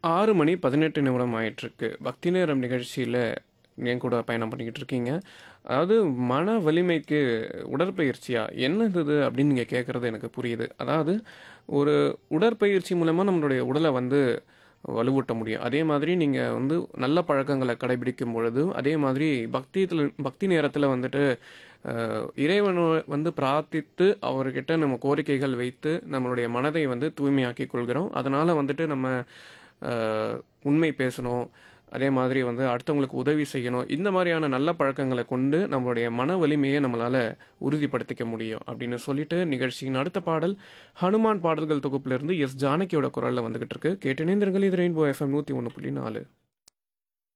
ஆறு மணி பதினெட்டு நிமிடம் ஆயிட்டிருக்கு பக்தி நேரம் நிகழ்ச்சியில் என் கூட பயணம் பண்ணிக்கிட்டு இருக்கீங்க அதாவது மன வலிமைக்கு உடற்பயிற்சியா என்னது இது அப்படின்னு நீங்கள் கேட்குறது எனக்கு புரியுது அதாவது ஒரு உடற்பயிற்சி மூலமாக நம்மளுடைய உடலை வந்து வலுவூட்ட முடியும் அதே மாதிரி நீங்கள் வந்து நல்ல பழக்கங்களை கடைபிடிக்கும் பொழுது அதே மாதிரி பக்தியில் பக்தி நேரத்தில் வந்துட்டு அஹ், இறைவனை வந்து பிரார்த்தித்து அவர்கிட்ட நம்ம கோரிக்கைகள் வைத்து நம்மளுடைய மனதை வந்து தூய்மையாக்கி கொள்கிறோம் அதனால் வந்துட்டு நம்ம அஹ், உண்மை பேசணும் அதே மாதிரி வந்து அடுத்தவங்களுக்கு உதவி செய்யணும் இந்த மாதிரியான நல்ல பழக்கங்களை கொண்டு நம்மளுடைய மன வலிமையை நம்மளால் உறுதிப்படுத்திக்க முடியும் அப்படின்னு சொல்லிட்டு நிகழ்ச்சியின் அடுத்த பாடல் ஹனுமான் பாடல்கள் தொகுப்பிலிருந்து எஸ் ஜானகியோட குரலில் வந்துகிட்டு இருக்கு கேட்டு இணைந்திருங்கள் இது ரெயின்போ எஃப்எம் நூற்றி ஒன்று புள்ளி நாலு